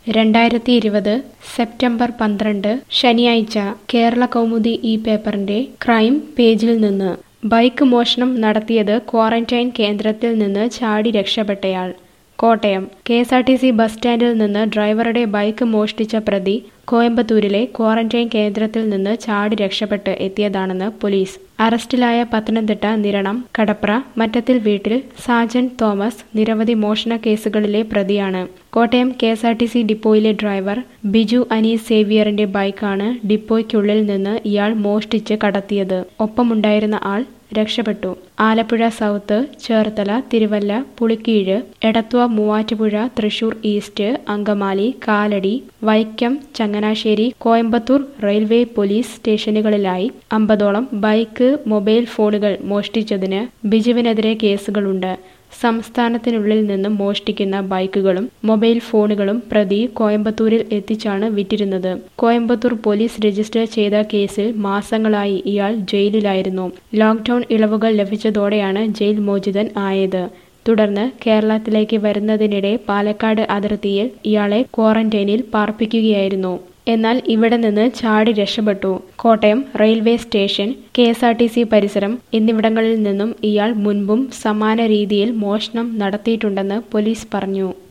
രണ്ടായിരത്തി ഇരുപത് സെപ്റ്റംബർ പന്ത്രണ്ട് ശനിയാഴ്ച കേരള കൗമുദി ഈ പേപ്പറിന്റെ ക്രൈം പേജിൽ നിന്ന് ബൈക്ക് മോഷണം നടത്തിയത് ക്വാറന്റൈൻ കേന്ദ്രത്തിൽ നിന്ന് ചാടി രക്ഷപ്പെട്ടയാൾ Kottayam K S R T C bus സ്റ്റാൻഡിൽ നിന്ന് ഡ്രൈവറുടെ ബൈക്ക് മോഷ്ടിച്ച പ്രതി കോയമ്പത്തൂരിലെ ക്വാറന്റൈൻ കേന്ദ്രത്തിൽ നിന്ന് ചാടി രക്ഷപ്പെട്ട് എത്തിയതാണെന്ന് പോലീസ് അറസ്റ്റിലായ പത്തനംതിട്ട നിരണം കടപ്ര മറ്റത്തിൽ വീട്ടിൽ സാജൻ തോമസ് നിരവധി മോഷണ കേസുകളിലെ പ്രതിയാണ് Kottayam K S R T C ഡിപ്പോയിലെ ഡ്രൈവർ ബിജു അനീസ് സേവിയറിന്റെ ബൈക്കാണ് ഡിപ്പോയ്ക്കുള്ളിൽ നിന്ന് ഇയാൾ മോഷ്ടിച്ച് കടത്തിയത് ഒപ്പമുണ്ടായിരുന്ന ആൾ രക്ഷപ്പെട്ടു Alappuzha South Cherthala Thiruvalla Pulikeezhu Edathua Muvattupuzha Thrissur East Angamaly Kalady Vaikom Changanassery Coimbatore railway police സ്റ്റേഷനുകളിലായി അമ്പതോളം ബൈക്ക് മൊബൈൽ ഫോണുകൾ മോഷ്ടിച്ചതിന് ബിജുവിനെതിരെ കേസുകളുണ്ട് സംസ്ഥാനത്തിനുള്ളിൽ നിന്നും മോഷ്ടിക്കുന്ന ബൈക്കുകളും മൊബൈൽ ഫോണുകളും പ്രതി കോയമ്പത്തൂരിൽ എത്തിച്ചാണ് വിറ്റിരുന്നത് കോയമ്പത്തൂർ പോലീസ് രജിസ്റ്റർ ചെയ്ത കേസിൽ മാസങ്ങളായി ഇയാൾ ജയിലിലായിരുന്നു ലോക്ക്ഡൌൺ ഇളവുകൾ ലഭിച്ചതോടെയാണ് ജയിൽ മോചിതൻ ആയത് തുടർന്ന് കേരളത്തിലേക്ക് വരുന്നതിനിടെ പാലക്കാട് അതിർത്തിയിൽ ഇയാളെ ക്വാറന്റൈനിൽ പാർപ്പിക്കുകയായിരുന്നു എന്നാൽ ഇവിടെ നിന്ന് ചാടി രക്ഷപ്പെട്ടു Kottayam railway station K S R T C പരിസരം എന്നിവിടങ്ങളിൽ നിന്നും ഇയാൾ മുൻപും സമാന രീതിയിൽ മോഷണം നടത്തിയിട്ടുണ്ടെന്ന് പോലീസ് പറഞ്ഞു